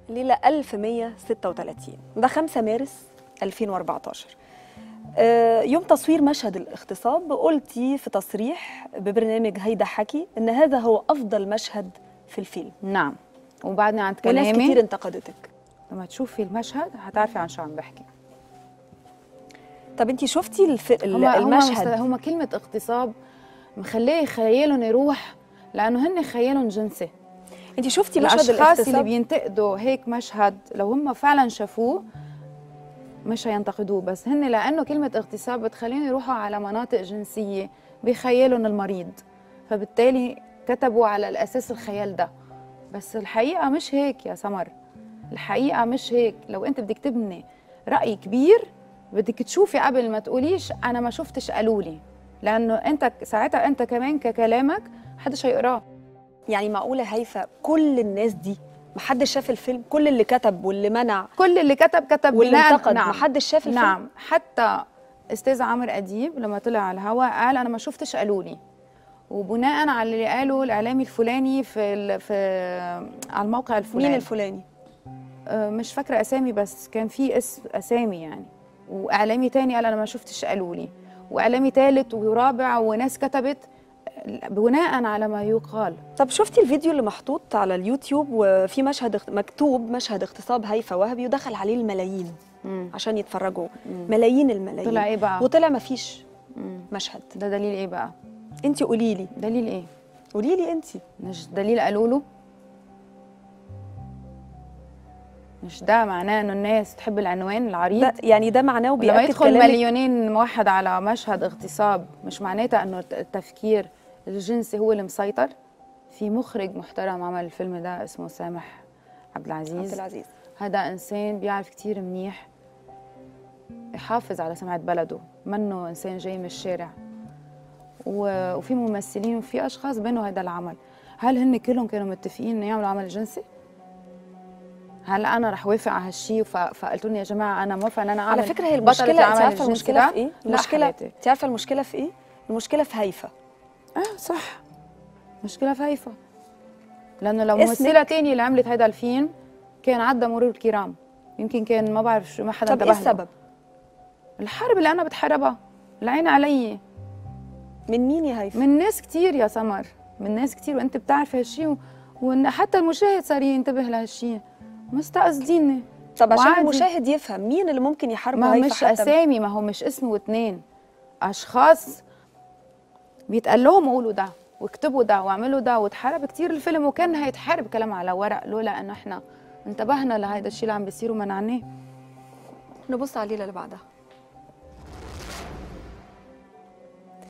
ليلة 1136 ده 5 مارس 2014 آه، يوم تصوير مشهد الاغتصاب قلتي في تصريح ببرنامج هيدا حكي ان هذا هو افضل مشهد في الفيلم نعم وبعدني عن وناس كلامي كتير انتقدتك لما تشوفي المشهد هتعرفي عن شو عم بحكي طب انت شفتي الف... ال- هما المشهد هما هما كلمة اغتصاب مخليه خيالهم يروح لأنه هن خيالهم جنسي انت شفتي مشهد الأشخاص اللي الاغتصاب بينتقدوا هيك مشهد لو هم فعلا شافوه مش هينتقدوه بس هن لأنه كلمة اغتصاب بتخليهم يروحوا على مناطق جنسية بخيالهم المريض فبالتالي كتبوا على الأساس الخيال ده بس الحقيقة مش هيك يا سمر الحقيقة مش هيك لو أنت بدك تبني رأي كبير بدك تشوفي قبل ما تقوليش أنا ما شفتش قالولي لأنه أنت ساعتها أنت كمان ككلامك محدش هيقراه يعني معقولة هيفا كل الناس دي محدش شاف الفيلم كل اللي كتب واللي منع كل اللي كتب كتب واللي بناء انتقد نعم محدش شاف الفيلم نعم حتى استاذ عمرو اديب لما طلع على الهواء قال انا ما شفتش قالولي وبناء على اللي قاله الاعلامي الفلاني في ال... في على الموقع الفلاني مين الفلاني آه، مش فاكره اسامي بس كان في اسم اسامي يعني واعلامي تاني قال انا ما شفتش قالولي واعلامي ثالث ورابع وناس كتبت بناء على ما يقال طب شفتي الفيديو اللي محطوط على اليوتيوب وفي مشهد اخت- مكتوب مشهد اغتصاب هيفا وهبي ودخل عليه الملايين عشان يتفرجوا ملايين الملايين طلع ايه بقى وطلع مفيش مم. مشهد ده دليل ايه بقى انت قولي لي دليل ايه قولي لي انت مش دليل قالوا له مش ده معناه انه الناس تحب العنوان العريض ده يعني ده معناه لما وبيأكد يدخل كلامك مليونين واحد على مشهد اغتصاب مش معناتها انه الت- التفكير الجنسي هو اللي مسيطر في مخرج محترم عمل الفيلم ده اسمه سامح عبد عبد العزيز العزيز هذا انسان بيعرف كتير منيح يحافظ على سمعة بلده منه انسان جاي من الشارع و- وفي ممثلين وفي اشخاص بنوا هذا العمل هل هن كلهم كانوا متفقين انه يعملوا عمل جنسي هل انا رح وافق على هالشيء ف- فقلتوا لي يا جماعه انا موافقه ان انا اعمل على فكره هي بطلة المشكله انت العمل عارفه الجنسي المشكله ده؟ في ايه لا المشكله حبيبتي. انت عارفه المشكله في ايه المشكله في هيفا اه صح مشكله فايفه لانه لو اسمك؟ ممثله تانية اللي عملت هذا الفيلم كان عدى مرور الكرام يمكن كان ما بعرف شو ما حدا طب ايه انتبه له. السبب الحرب اللي انا بتحاربها العين علي من مين يا هيفا من ناس كتير يا سمر من ناس كتير وانت بتعرف هالشيء و... وان حتى المشاهد صار ينتبه لهالشيء مستقصديني طب عشان وعادي. المشاهد يفهم مين اللي ممكن يحاربه ما هو هيفا مش حتى اسامي ما هو مش اسم واتنين اشخاص بيتقال لهم قولوا ده واكتبوا ده واعملوا ده واتحارب كتير الفيلم وكان هيتحارب كلام على ورق لولا انه احنا انتبهنا لهذا الشيء اللي عم بيصير ومنعناه نبص على الليله اللي بعدها